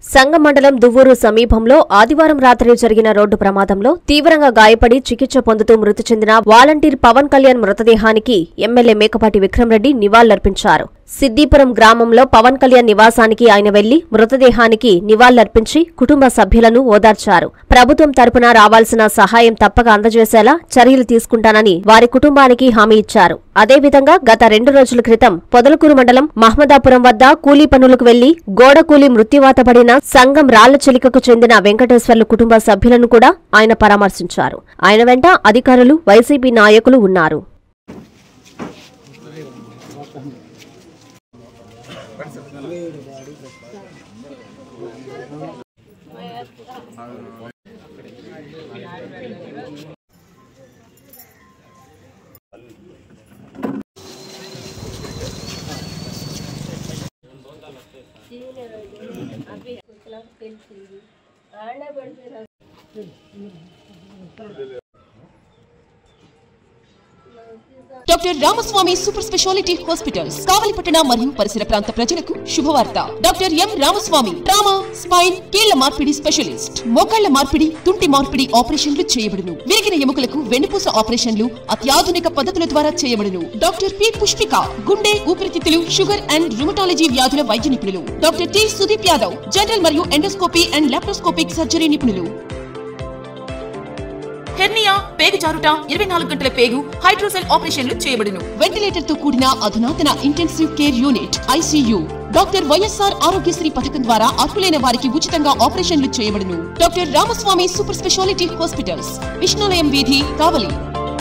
సంగం మండలం దువ్వూరు సమీపంలో ఆదివారం రాత్రి జరిగిన రోడ్డు ప్రమాదంలో తీవ్రంగా గాయపడి చికిత్స పొందుతూ మృతి చెందిన వాలంటీర్ పవన్ కళ్యాణ్ మృతదేహానికి ఎమ్మెల్యే మేకపాటి విక్రమరెడ్డి నివాళులర్పించారు సిద్దిపురం గ్రామంలో పవన్ కళ్యాణ్ నివాసానికి ఆయన వెళ్లి మృతదేహానికి నివాళులర్పించి కుటుంబ సభ్యులను ఓదార్చారు ప్రభుత్వం తరపున రావాల్సిన సహాయం తప్పక అందజేసేలా చర్యలు తీసుకుంటానని వారి కుటుంబానికి హామీ ఇచ్చారు అదేవిధంగా గత రెండు రోజుల క్రితం పొదలకూరు మండలం మహమ్మదాపురం వద్ద కూలీ పనులకు వెళ్లి గోడ కూలీ మృత్యువాత పడిన సంఘం రాళ్ల చిలికకు చెందిన వెంకటేశ్వర్లు కుటుంబ సభ్యులను కూడా ఆయన పరామర్శించారు ఆయన వెంట అధికారులు వైసీపీ నాయకులు ఉన్నారు doctor Ramaswamy super speciality hospitals కావలిపట్టణ మరియు పరిసర ప్రాంత ప్రజలకు శుభవార్త doctor M Ramaswamy trauma spine కీళ్ల మార్పిడి స్పెషలిస్ట్ మోకాళ్ల మార్పిడి తుంటి మార్పిడి ఆపరేషన్లు చేయబడును విరిగిన ఎముకలకు వెన్నుపూస ఆపరేషన్లు అత్యాధునిక పద్ధతుల ద్వారా చేయబడును డాక్టర్ పి పుష్పిక గుండె ఊపిరితిత్తులు షుగర్ అండ్ రుమటాలజీ వ్యాధుల వైద్య నిపుణులు doctor T Sudeep Yadav general మరియు ఎండోస్కోపీ అండ్ లాప్రోస్కోపిక్ సర్జరీ నిపుణులు హెర్నియా పేగు జారుట ఇరవై నాలుగు గంటల పేగు హైడ్రోసెల్ ఆపరేషన్లు చేయబడును వెంటిలేటర్ తో కూడిన అధునాతన intensive care unit ICU doctor YSR Aarogyasri పథకం ద్వారా అర్హులైన వారికి ఉచితంగా ఆపరేషన్లు చేయబడును doctor Ramaswamy super speciality hospitals Vishnulayam వీధి కావలి